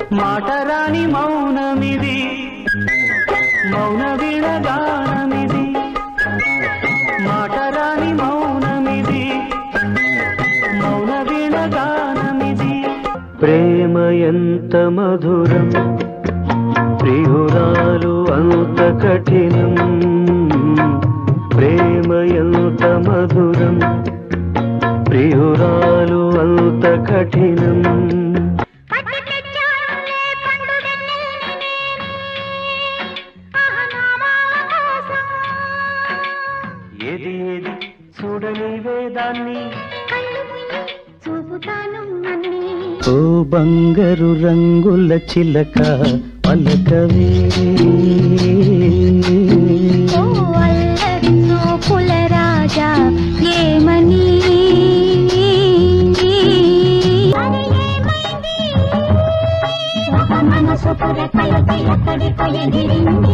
మాటరాని మౌనమిది మౌన విడగానమిది మాటరాని మౌనమిది మౌన విడగానమిది ప్రేమ ఎంత మధురం ప్రియురాలు అంత కఠినం ప్రేమ ఎంత మధురం ప్రియురాలు అంత కఠినం పట్టి తెచ్చానులే పండుగన్నెల్ని నేను. ఆహా నా మామ కోసం. ఏది ఏది చూడని వేదాన్ని కళ్ళు మూయి చూపుతాను అన్నీ. ఓ బంగారు రంగుల చిలక పలకవే ఓ అల్లరి చూపుల రాజా ఏమని అది ఏమైంది? ఒక మనసు పురకలకి ఎక్కడికో ఎగిరింది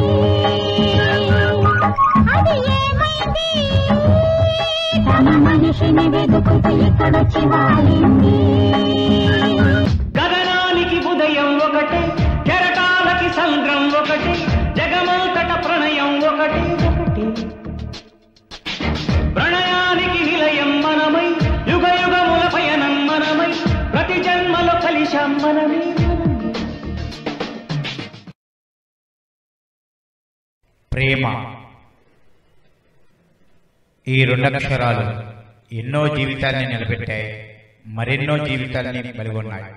అది ఏమైంది తన మనిషిని వెతుకుతూ ఇక్కడొచ్చి వాలింది గగనానికి ఉదయం ఒకటే కెరటాలకి సంద్రం ఒకటే జగమంతట ప్రణయం ఒకటే ఒకటే ప్రణయానికి నిలయం మనమై యుగ యుగముల పయనం మనమై ప్రతి జన్మలో కలిశాం మనమే మనమే. ప్రేమ ఈ రెండక్షరాలు ఎన్నో జీవితాల్ని నిలబెట్టాయి మరెన్నో జీవితాల్ని బలిగొన్నాయి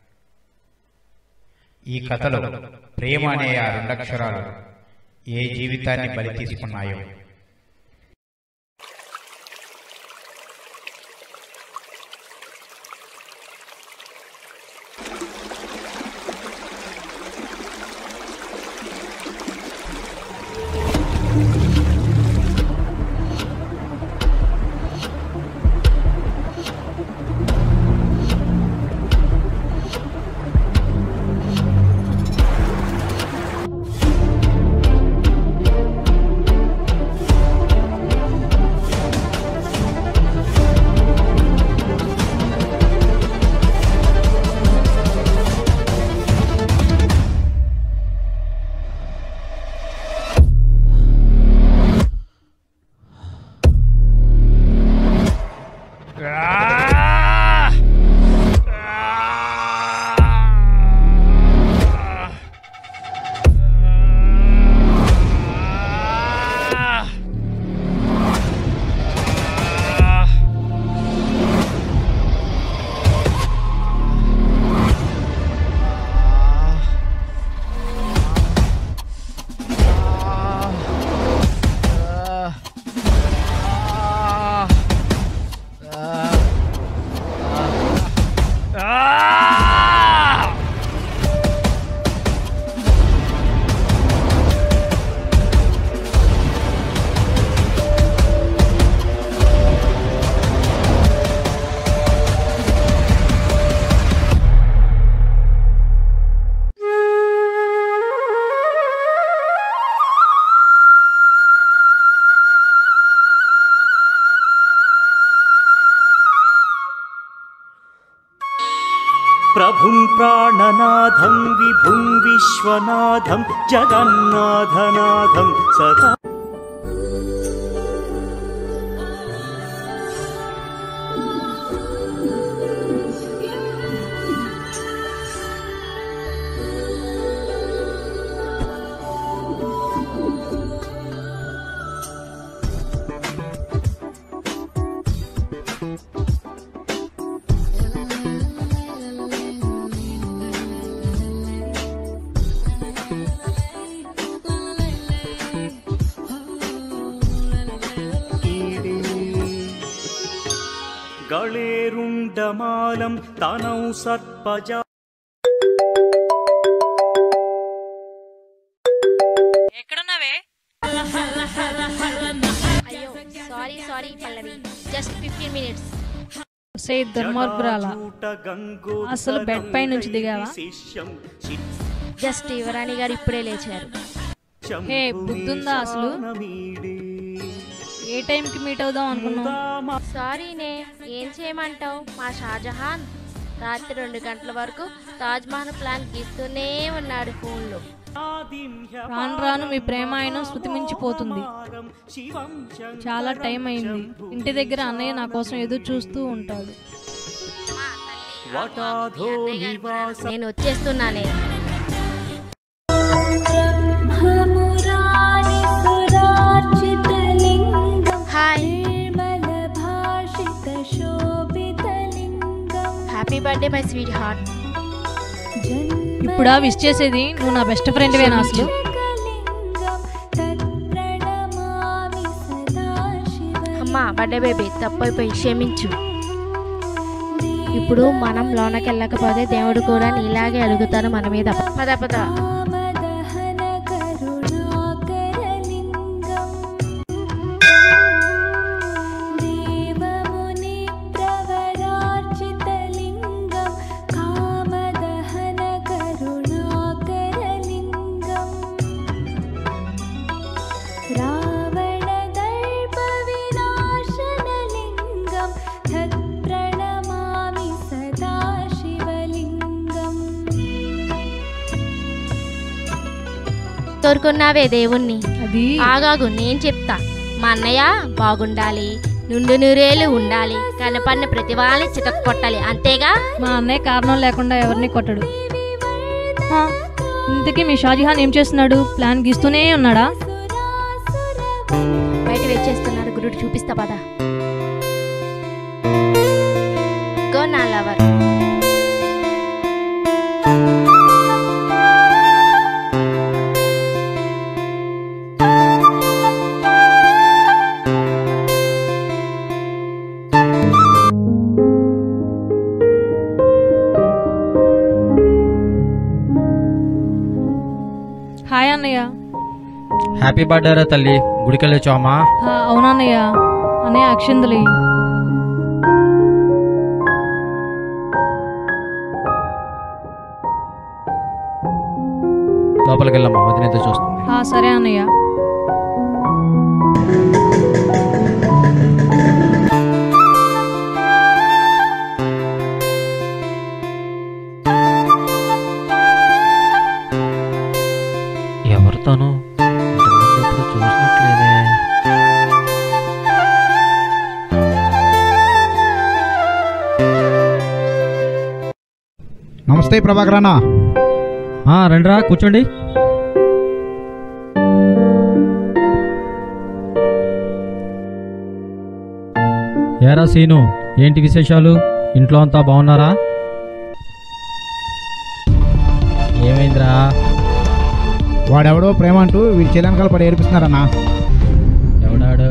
ఈ కథలో ప్రేమ అనే ఆ రెండక్షరాలు ఏ జీవితాన్ని బలి తీసుకున్నాయో ప్రభుం ప్రాణనాథం విభుం విశ్వనాథం జగన్నాథనాథం సదా గళేరుండమాలం తనౌ సర్పజా ఎక్కడున్నావే అయ్యో sorry sorry Pallavi just fifteen minutes సే దుర్మార్గురాల అసలు బెడ్ పై నుంచి దిగావా జస్ట్ యువరాణి గారు ఇప్పుడే లేచారు హే బుద్ధుందా అసలు ఏ టైంకి మీట్ అవుదాం అనుకున్నాం సారీనే ఏం చేయమంటావు మా షాజహాన్ రాత్రి రెండు గంటల వరకు తాజ్ మహల్ ప్లాన్ గీస్తూనే ఉన్నాడు ఫోన్లో రాను రాను మీ ప్రేమాయణం శృతిమించిపోతుంది చాలా టైం అయింది ఇంటి దగ్గర అన్నయ్య నా కోసం ఎదురు చూస్తూ ఉంటాడు నేను వచ్చేస్తున్నానే hi happy birthday my sweetheart ఇప్పుడా విష్ చేసేది నువ్వు నా బెస్ట్ ఫ్రెండ్వేనా అసలు అమ్మా బర్త్డే బేబీ తప్పైపోయి క్షమించు ఇప్పుడు మనం లోనకి వెళ్ళకపోతే దేవుడు కూడా నీలాగే అడుగుతాడు మన మీద పద పద रावणदर्पविनाशनलिङ्गं तत्प्रणमामि सदा शिवलिङ्गम् తోరుకున్నావే దేవుణ్ణి అది ఆగాగు నేను చెప్తా మా అన్నయ్య బాగుండాలి నుండు నూరేళ్ళు ఉండాలి కనపడిన ప్రతి వాళ్ళని చితక్ కొట్టాలి అంతేగా మా అన్నయ్య కారణం లేకుండా ఎవరిని కొట్టడు హా, ఇంతకీ మీ షాజహాన్ ఏం చేస్తున్నాడు ప్లాన్ గీస్తూనే ఉన్నాడా బయట వచ్చేస్తున్నాడు గురుడు చూపిస్తా పద గో నా లవర్ హాయ్ అన్నయ్య హ్యాపీ బర్త్డే రా తల్లి గుడికెళ్ళొచ్చామా ఆ, అవునన్నయ్య అన్నయ్య అక్షిందలి లోపలికి వెళ్ళమ్మా వదినైతే చూస్తుంది ఆ, సరే అన్నయ్య ఎవరు తను ఇంతకుముందు ఎప్పుడు చూసినట్లేదే నమస్తే ప్రభాకర్ అన్న రండిరా కూర్చోండి ఏరా సీను ఏంటి విశేషాలు ఇంట్లో అంతా బాగున్నారా ఏమైందిరా వాడెవడో ప్రేమ అంటూ వీడి చెల్లెనకాల పడి ఏడిపిస్తున్నారన్న ఎవడాడు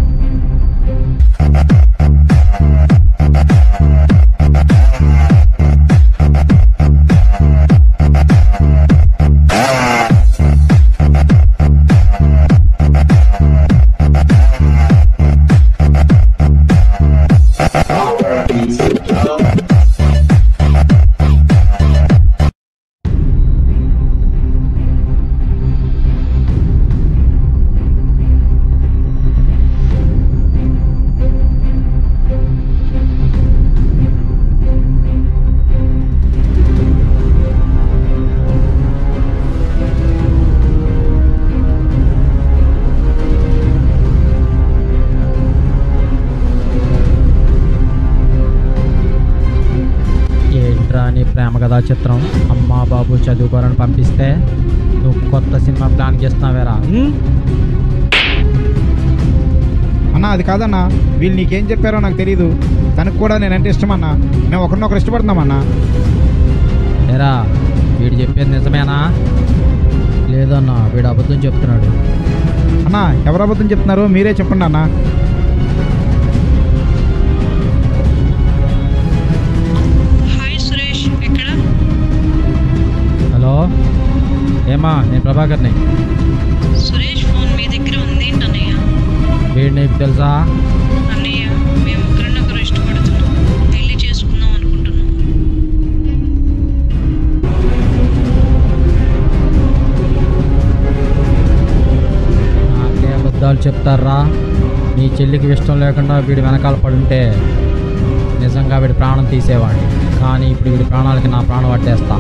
ఏంట్రా నీ ప్రేమ కథా చిత్రం అమ్మా బాబు చదువుకోరని పంపిస్తే నువ్వు కొత్త సినిమా ప్లాన్ చేస్తున్నావేరా అన్న అది కాదన్న వీళ్ళు నీకేం చెప్పారో నాకు తెలియదు తనకు కూడా నేనంటే ఇష్టం అన్న మేము ఒకరినొకరు ఇష్టపడుతున్నామన్నా ఏరా వీడు చెప్పేది నిజమేనా లేదన్నా వీడు అబద్ధం చెప్తున్నాడు అన్న ఎవరు అబద్ధం చెప్తున్నారు మీరే చెప్పండి అన్న హాయ్ సురేష్ ఎక్కడ హలో ఏమా నేను ప్రభాకర్ని సురేష్ ఫోన్ మీ దగ్గర ఉంది అన్నయ్య వీడు నీకు తెలుసా అన్నయ్య మేము ఒకరినొకరు ఇష్టపడుతున్నాం పెళ్లి చేసుకుందాం అనుకుంటున్నాం నాకే అబద్ధాలు చెప్తారా నీ చెల్లికి ఇష్టం లేకుండా వీడి వెనకాల పడుంటే నిజంగా వీడి ప్రాణం తీసేవాడిని కానీ ఇప్పుడు వీడి ప్రాణాలకి నా ప్రాణం పట్టేస్తా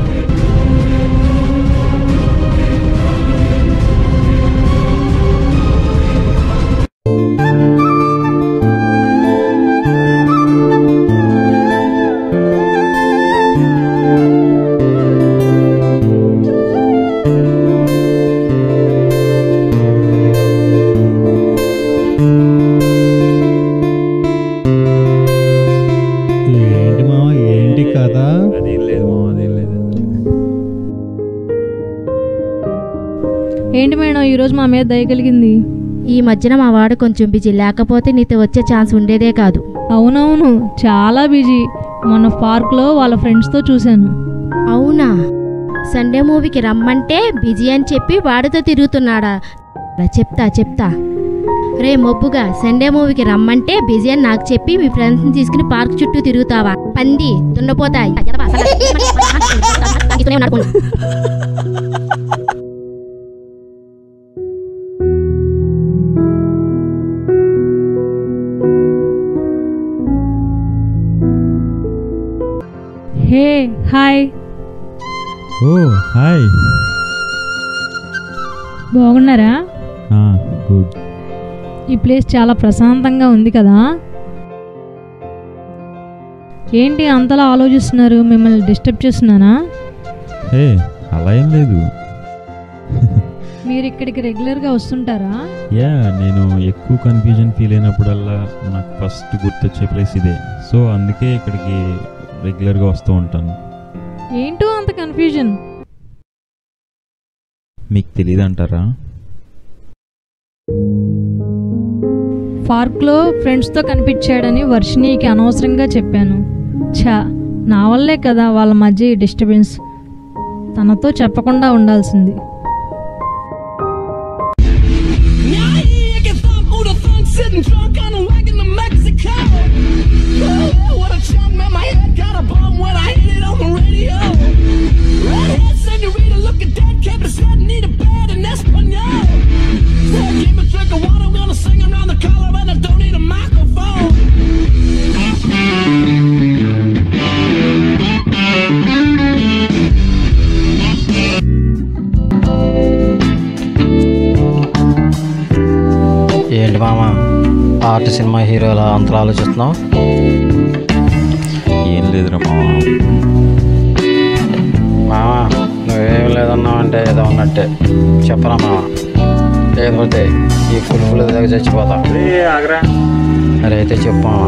ఏంటి మామ ఏంటి కదా అదేం లేదు మామ అదేం లేదు ఏంటి మేడం ఈరోజు మా మీద దయ కలిగింది ఈ మధ్యన మా వాడు కొంచెం బిజీ లేకపోతే నీతో వచ్చే ఛాన్స్ ఉండేదే కాదు అవునవును చాలా బిజీ మొన్న పార్క్లో వాళ్ళ ఫ్రెండ్స్తో చూశాను అవునా సండే మూవీకి రమ్మంటే బిజీ అని చెప్పి వాడితో తిరుగుతున్నాడా రా చెప్తా చెప్తా రే మొబ్బుగా సండే మూవీకి రమ్మంటే బిజీ అని నాకు చెప్పి మీ ఫ్రెండ్స్ని తీసుకుని పార్క్ చుట్టూ తిరుగుతావా పంది దున్నపోతాయి హే హాయ్ ఓ హాయ్ బాగున్నారా గుడ్ ఈ ప్లేస్ చాలా ప్రశాంతంగా ఉంది కదా ఏంటి అంతలా ఆలోచిస్తున్నారు మిమ్మల్ని డిస్టర్బ్ చేస్తున్నానా హే అలా ఏం లేదు మీరు ఇక్కడికి రెగ్యులర్గా వస్తుంటారా యా నేను ఎక్కువ కన్ఫ్యూజన్ ఫీల్ అయినప్పుడల్లా నాకు ఫస్ట్ గుర్తొచ్చే ప్లేస్ ఇదే సో అందుకే ఇక్కడికి రెగ్యులర్గా వస్తూ ఉంటాను ఏంటో అంత కన్ఫ్యూజన్ మీకు తెలియదు అంటారా పార్క్లో ఫ్రెండ్స్తో కనిపించాడని వర్షిణికి అనవసరంగా చెప్పాను ఛా నా వల్లే కదా వాళ్ళ మధ్య ఈ డిస్టర్బెన్స్ తనతో చెప్పకుండా ఉండాల్సింది Sitting drunk on a wagon to Mexico. Oh, what a chump, man. My head got a bum when I hit it on the radio. Redhead senorita looking dead, kept his head, need a bed in Espanol. Yeah, give me a drink of water, I'm gonna sing around the collar, and I don't need a microphone. ఏంటి మామ art cinema హీరోల అంతలా ఆలోచిస్తున్నావు ఏం లేదురా మామ మామ నువ్వేం లేదన్నావు అంటే ఏదో ఉన్నట్టే చెప్పరా మామ లేకపోతే ఈ ఫుల్ ఫుల్ దగ్గర చచ్చిపోతా మరి అయితే చెప్పు మామ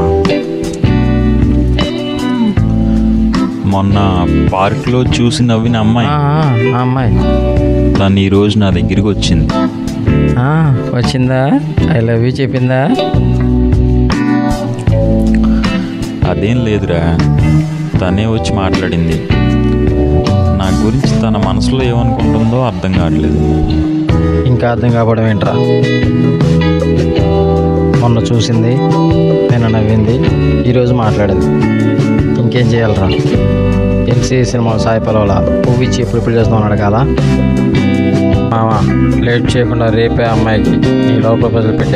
మొన్న పార్క్లో చూసి నవ్విన అమ్మాయి ఆ, ఆ అమ్మాయి తను ఈరోజు నా దగ్గరికి వచ్చింది ఆ, వచ్చిందా ఐ లవ్ యూ చెప్పిందా అదేం లేదురా తనే వచ్చి మాట్లాడింది నా గురించి తన మనసులో ఏమనుకుంటుందో అర్థం కావట్లేదు ఇంకా అర్థం కావడం ఏంట్రా మొన్న చూసింది నిన్న నవ్వింది ఈరోజు మాట్లాడింది ఇంకేం చేయాలరా ఎన్సీ సినిమా సాయి పలవల పువ్వు ఇచ్చి ఎప్పుడు పెళ్లి చేస్తామని అడగాల మామ లేట్ చేయకుండా రేపే అమ్మాయికి నీ లవ్ ప్రపోజల్ పెట్టే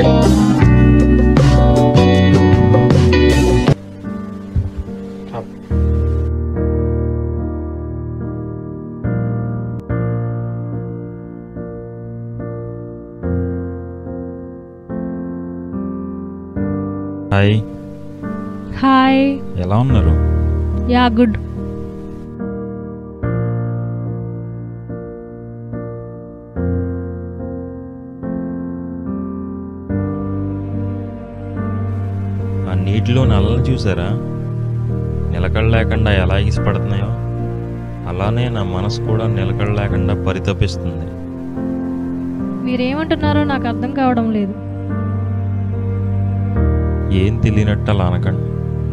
హాయ్ హాయ్ ఎలా ఉన్నారు యా గుడ్ ఆ నీటిలో నల్లలు చూసారా నిలకడ లేకుండా ఎలా ఎగిసిపడుతున్నాయో అలానే నా మనసు కూడా నిలకడ లేకుండా పరితపిస్తుంది మీరేమంటున్నారో నాకు అర్థం కావడం లేదు ఏం తెలియనట్టు అలా అనకండి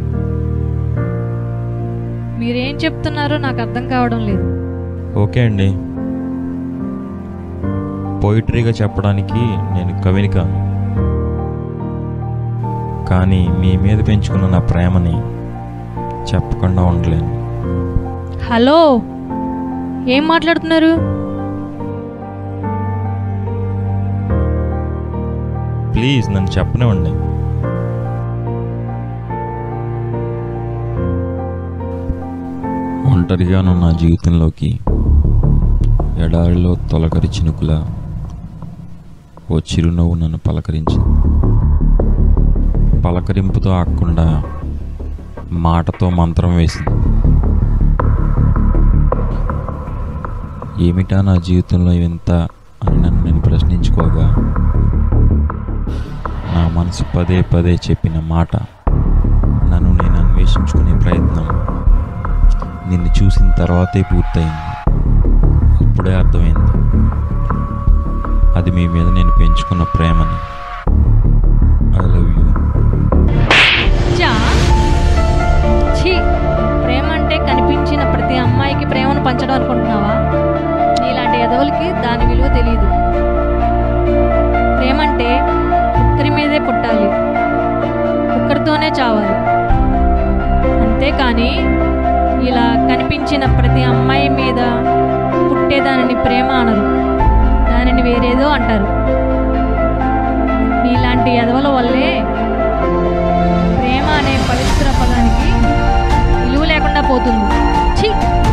మీరేం చెప్తున్నారో నాకు అర్థం కావడం లేదు ఓకే అండి పోయిటరీగా చెప్పడానికి నేను కవిని కాను కానీ మీ మీద పెంచుకున్న నా ప్రేమని చెప్పకుండా ఉండలేను హలో ఏం మాట్లాడుతున్నారు ప్లీజ్ నన్ను చెప్పనివ్వండి ఒంటరిగా నా జీవితంలోకి ఎడారిలో తొలకరి చినుకుల ఓ చిరునవ్వు నన్ను పలకరించింది పలకరింపుతో ఆకుండా మాటతో మంత్రం వేసింది ఏమిటా నా జీవితంలో వింత అని నన్ను నేను ప్రశ్నించుకోగా నా మనసు పదే పదే చెప్పిన మాట నన్ను నేను అన్వేషించుకునే ప్రయత్నం నిన్ను చూసిన తర్వాతే పూర్తయింది అప్పుడే అర్థమైంది అది మీ మీద నేను పెంచుకున్న ప్రేమని ఐ లవ్ యూ చా ఛీ ప్రేమ అంటే కనిపించిన ప్రతి అమ్మాయికి ప్రేమను పంచడం అనుకుంటున్నావా నీలాంటి ఎదవులకి దాని విలువ తెలియదు ప్రేమ అంటే ఒక్కరి మీదే పుట్టాలి ఒక్కరితోనే చావాలి అంతేకాని ఇలా కనిపించిన ప్రతి అమ్మాయి మీద పుట్టేదానిని ప్రేమ అనరు దానిని వేరేదో అంటారు నీలాంటి ఎదవల వల్లే ప్రేమ అనే పవిత్ర పదానికి విలువ లేకుండా పోతుంది ఛీ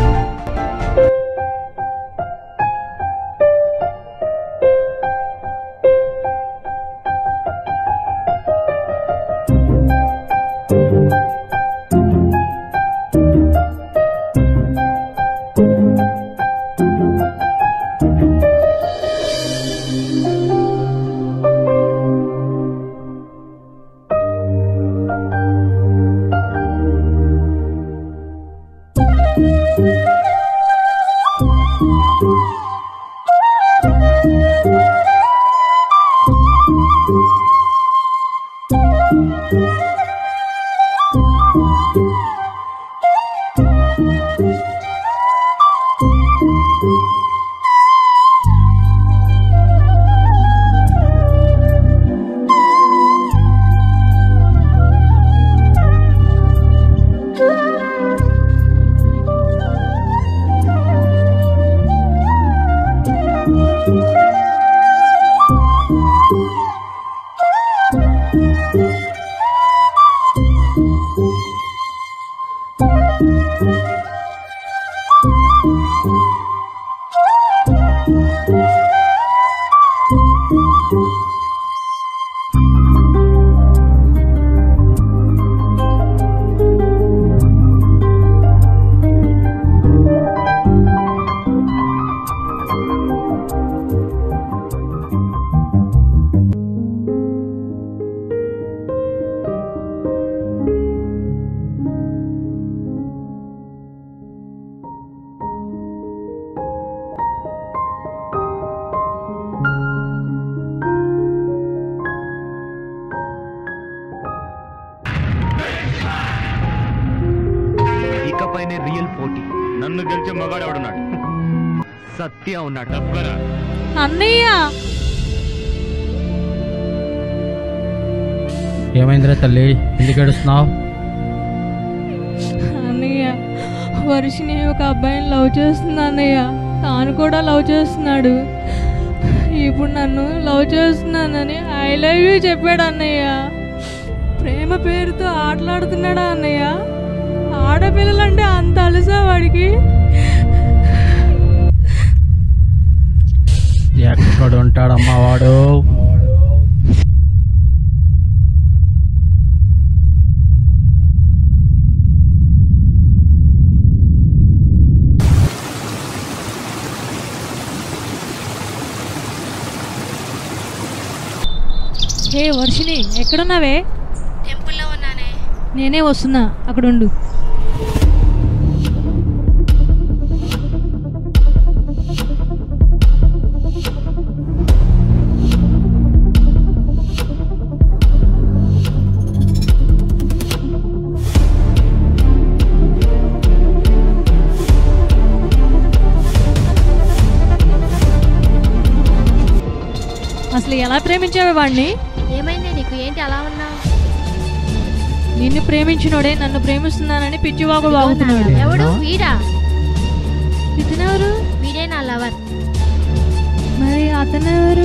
ఇకపైనే రియల్ పోటీ నన్ను గెలిచే మగాడు ఎవడున్నాడు సత్య ఉన్నాడు తప్పరా అన్నయ్య ఏమైందిరా తల్లి ఎందుకు ఏడుస్తున్నావు అన్నయ్య వర్షిని ఒక అబ్బాయిని లవ్ చేస్తుంది అన్నయ్య తాను కూడా లవ్ చేస్తున్నాడు ఇప్పుడు నన్ను లవ్ చేస్తున్నానని ఐ లవ్ యూ చెప్పాడు అన్నయ్య ప్రేమ పేరుతో ఆటలాడుతున్నాడా అన్నయ్య ఆడపిల్లలంటే అంత అలసా వాడికి ఎక్కడ ఉంటాడమ్మా వాడు హే వర్షిని ఎక్కడున్నావే టెంపుల్లో ఉన్నానే నేనే వస్తున్నా అక్కడుండు అసలు ఎలా ప్రేమించావే వాడిని ఏమైంది నీకు ఏంటి అలా ఉన్నావు నిన్ను ప్రేమించినోడే నన్ను ప్రేమిస్తున్నానని పిచ్చివాగుడు వాగుతున్నాడు ఎవడు వీడా ఇతనెవరు వీడే నా లవర్ మరి అతనెవరు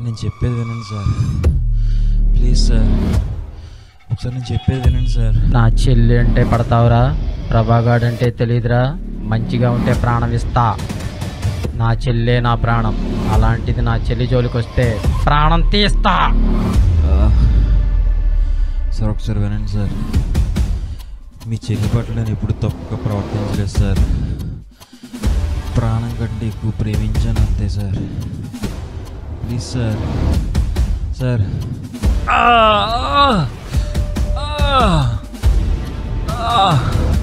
నేను చెప్పేది వినండి సార్ ప్లీజ్ సార్ ఒకసారి నేను చెప్పేది వినండి సార్ నా చెల్లి అంటే పడతావురా ప్రభాగాడు అంటే తెలియదురా మంచిగా ఉంటే ప్రాణం ఇస్తా నా చెల్లే నా ప్రాణం అలాంటిది నా చెల్లి జోలికి వస్తే ప్రాణం తీస్తా ఆ, సార్ ఒకసారి వినండి సార్ మీ చెల్లి పట్ల నేను ఎప్పుడు తప్పుగా ప్రవర్తించలేదు సార్ ప్రాణం కంటే ఎక్కువ ప్రేమించాను అంతే సార్ ప్లీజ్ సార్ సార్ ఆ, ఆ, ఆ, ఆ,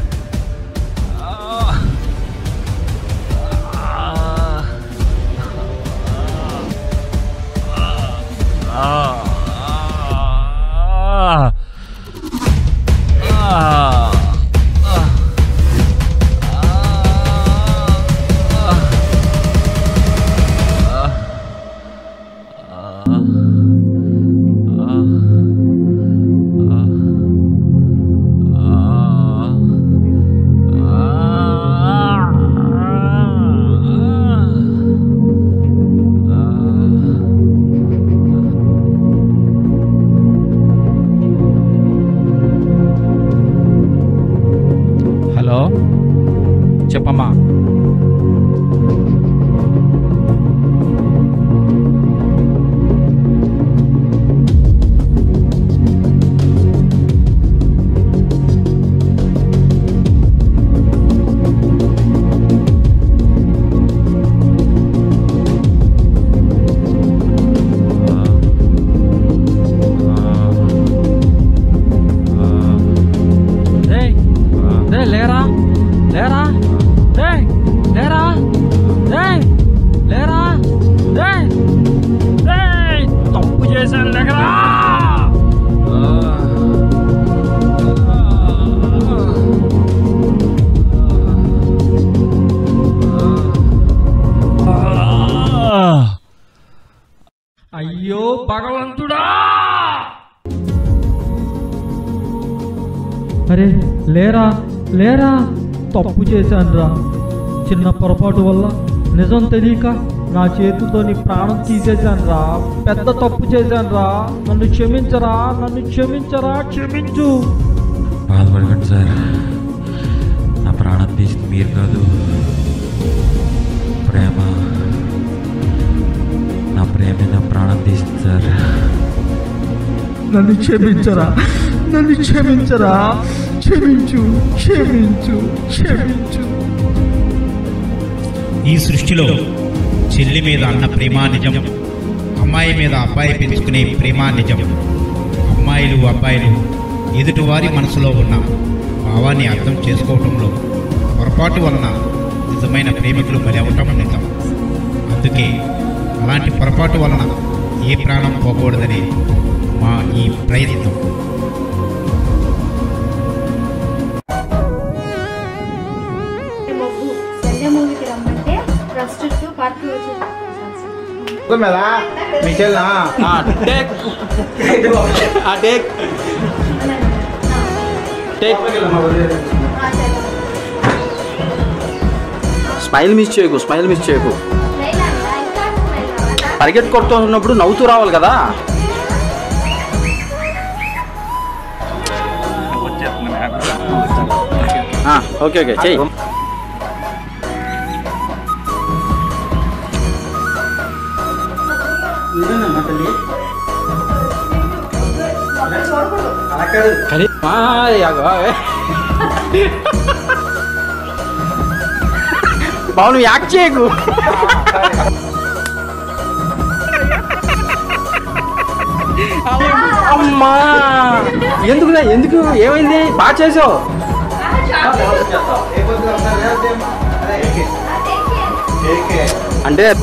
హలో చెప్పమ్మా రేయ్, రేయ్, లేరా లేరా రేయ్, లేరా రేయ్, లేరా రేయ్, రేయ్, తప్పు చేశాను లేకరా అయ్యో భగవంతుడా అరే లేరా లేరా తప్పు చేశానురా చిన్న పొరపాటు వల్ల నిజం తెలియక నా చేతితో నీ ప్రాణం తీసేశానురా పెద్ద తప్పు చేశానురా నన్ను క్షమించరా నన్ను క్షమించరా క్షమించు బాధపడకండి సార్ నా ప్రాణం తీసింది మీరు కాదు ప్రేమ నా ప్రేమే నా ప్రాణం తీసింది సార్ నన్ను క్షమించరా నన్ను క్షమించరా క్షమించు క్షమించు క్షమించు ఈ సృష్టిలో చెల్లి మీద అన్న ప్రేమ నిజం అమ్మాయి మీద అబ్బాయి పెంచుకునే ప్రేమ నిజం అమ్మాయిలు అబ్బాయిలు ఎదుటివారి మనసులో ఉన్న భావాన్ని అర్థం చేసుకోవటంలో పొరపాటు వలన నిజమైన ప్రేమికులు బలి అవటం నిజం అందుకే అలాంటి పొరపాటు వలన ఏ ప్రాణం పోకూడదని మా ఈ ప్రయత్నం మబ్బు సండే మూవీకి రమ్మంటే ప్రస్తుతం పార్క్ వచ్చి మీద మీ చెల్లినా take take take smile miss చేయకు స్మైల్ మిస్ చేయకు పరిగెత్తు కొడుతున్నప్పుడు నవ్వుతూ రావాలి కదా ఆ, ఓకే ఓకే చెయ్యి కరీ ఆ, యాగో, ఏ. బాబు నువ్వు యాక్ట్ చేయకు అమ్మా ఎందుకు ఎందుకు ఏమైంది బాగా చేసావు అంటే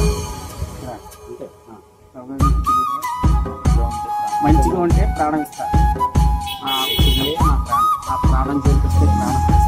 మంచిగా ఉంటే ప్రాణం ఇస్తా ఆ, ఇదే నా ప్రాణం. ఆ ప్రాణం చేస్తే ప్రాణం